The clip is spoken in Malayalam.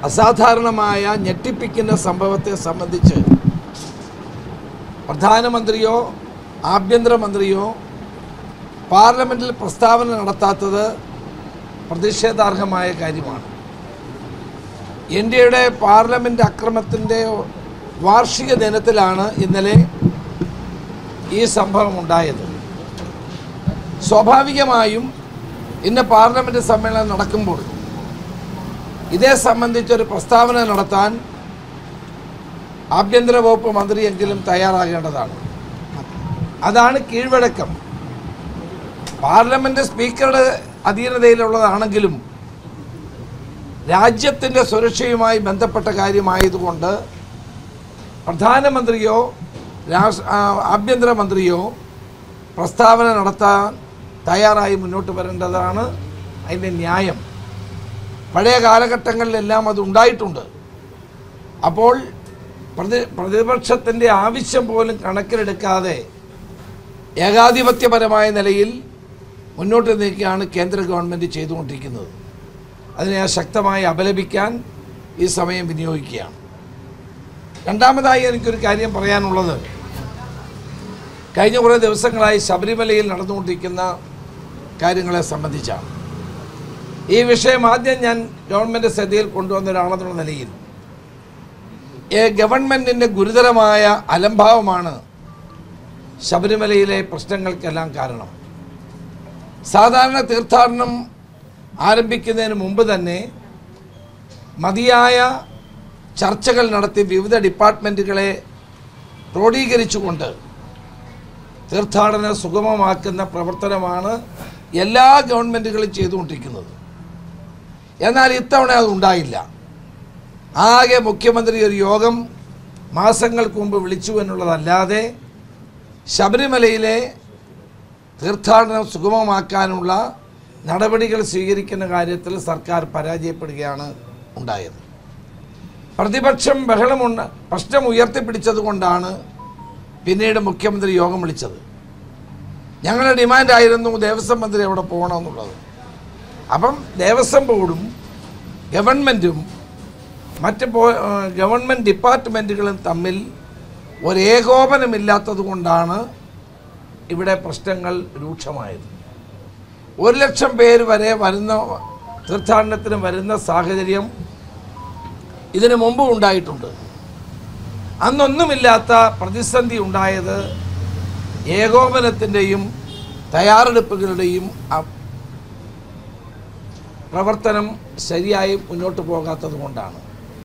അസാധാരണമായ ഞെട്ടിപ്പിക്കുന്ന സംഭവത്തെ സംബന്ധിച്ച് പ്രധാനമന്ത്രിയോ ആഭ്യന്തരമന്ത്രിയോ പാർലമെൻറ്റിൽ പ്രസ്താവന നടത്താത്തത് പ്രതിഷേധാർഹമായ കാര്യമാണ് ഇന്ത്യയുടെ പാർലമെൻറ്റ് അക്രമത്തിൻ്റെ വാർഷിക ദിനത്തിലാണ് ഇന്നലെ ഈ സംഭവം ഉണ്ടായത് സ്വാഭാവികമായും ഇന്ന് പാർലമെൻറ്റ് സമ്മേളനം നടക്കുമ്പോൾ ഇതേ സംബന്ധിച്ചൊരു പ്രസ്താവന നടത്താൻ ആഭ്യന്തര വകുപ്പ് മന്ത്രിയെങ്കിലും തയ്യാറാകേണ്ടതാണ് അതാണ് കീഴ്വഴക്കം പാർലമെൻറ്റ് സ്പീക്കറുടെ അധീനതയിലുള്ളതാണെങ്കിലും രാജ്യത്തിൻ്റെ സുരക്ഷയുമായി ബന്ധപ്പെട്ട കാര്യമായതുകൊണ്ട് പ്രധാനമന്ത്രിയോ രാഷ് ആ, ആഭ്യന്തരമന്ത്രിയോ പ്രസ്താവന നടത്താൻ തയ്യാറായി മുന്നോട്ട് വരേണ്ടതാണ് അതിൻ്റെ ന്യായം പഴയ കാലഘട്ടങ്ങളിലെല്ലാം അത് ഉണ്ടായിട്ടുണ്ട് അപ്പോൾ പ്രതി പ്രതിപക്ഷത്തിൻ്റെ ആവശ്യം പോലും കണക്കിലെടുക്കാതെ ഏകാധിപത്യപരമായ നിലയിൽ മുന്നോട്ട് നീക്കുകയാണ് കേന്ദ്ര ഗവൺമെൻറ് ചെയ്തുകൊണ്ടിരിക്കുന്നത് അതിനെ ഞാൻ ശക്തമായി അപലപിക്കാൻ ഈ സമയം വിനിയോഗിക്കുകയാണ് രണ്ടാമതായി എനിക്കൊരു കാര്യം പറയാനുള്ളത് കഴിഞ്ഞ കുറേ ദിവസങ്ങളായി ശബരിമലയിൽ നടന്നുകൊണ്ടിരിക്കുന്ന കാര്യങ്ങളെ സംബന്ധിച്ചാണ് ഈ വിഷയം ആദ്യം ഞാൻ ഗവൺമെൻറ് ശ്രദ്ധയിൽ കൊണ്ടുവന്ന ഒരാളെന്നുള്ള നിലയിൽ ഏ, ഗവൺമെൻറ്റിൻ്റെ ഗുരുതരമായ അലംഭാവമാണ് ശബരിമലയിലെ പ്രശ്നങ്ങൾക്കെല്ലാം കാരണം സാധാരണ തീർത്ഥാടനം ആരംഭിക്കുന്നതിന് മുമ്പ് തന്നെ മതിയായ ചർച്ചകൾ നടത്തി വിവിധ ഡിപ്പാർട്ട്മെൻറ്റുകളെ ക്രോഡീകരിച്ചുകൊണ്ട് തീർത്ഥാടനം സുഗമമാക്കുന്ന പ്രവർത്തനമാണ് എല്ലാ ഗവൺമെൻറ്റുകളും ചെയ്തുകൊണ്ടിരിക്കുന്നത് എന്നാൽ ഇത്തവണ അത് ഉണ്ടായില്ല ആകെ മുഖ്യമന്ത്രി ഒരു യോഗം മാസങ്ങൾക്ക് മുമ്പ് വിളിച്ചു എന്നുള്ളതല്ലാതെ ശബരിമലയിലെ തീർത്ഥാടനം സുഗമമാക്കാനുള്ള നടപടികൾ സ്വീകരിക്കുന്ന കാര്യത്തിൽ സർക്കാർ പരാജയപ്പെടുകയാണ് ഉണ്ടായത് പ്രതിപക്ഷം ബഹളമുണ്ട് പ്രശ്നം ഉയർത്തിപ്പിടിച്ചതുകൊണ്ടാണ് പിന്നീട് മുഖ്യമന്ത്രി യോഗം വിളിച്ചത് ഞങ്ങളുടെ ഡിമാൻഡായിരുന്നു ദേവസ്വം മന്ത്രി അവിടെ പോകണമെന്നുള്ളത് അപ്പം ദേവസ്വം ബോർഡും ഗവൺമെൻറ്റും മറ്റ് പോ ഗവൺമെൻറ് ഡിപ്പാർട്ട്മെൻറ്റുകളും തമ്മിൽ ഒരു ഏകോപനമില്ലാത്തത് കൊണ്ടാണ് ഇവിടെ പ്രശ്നങ്ങൾ രൂക്ഷമായത് ഒരു ലക്ഷം പേര് വരെ വരുന്ന തീർത്ഥാടനത്തിന് വരുന്ന സാഹചര്യം ഇതിനു മുമ്പ് ഉണ്ടായിട്ടുണ്ട് അന്നൊന്നുമില്ലാത്ത പ്രതിസന്ധി ഉണ്ടായത് ഏകോപനത്തിൻ്റെയും തയ്യാറെടുപ്പുകളുടെയും അ- പ്രവർത്തനം ശരിയായി മുന്നോട്ട് പോകാത്തത് കൊണ്ടാണ്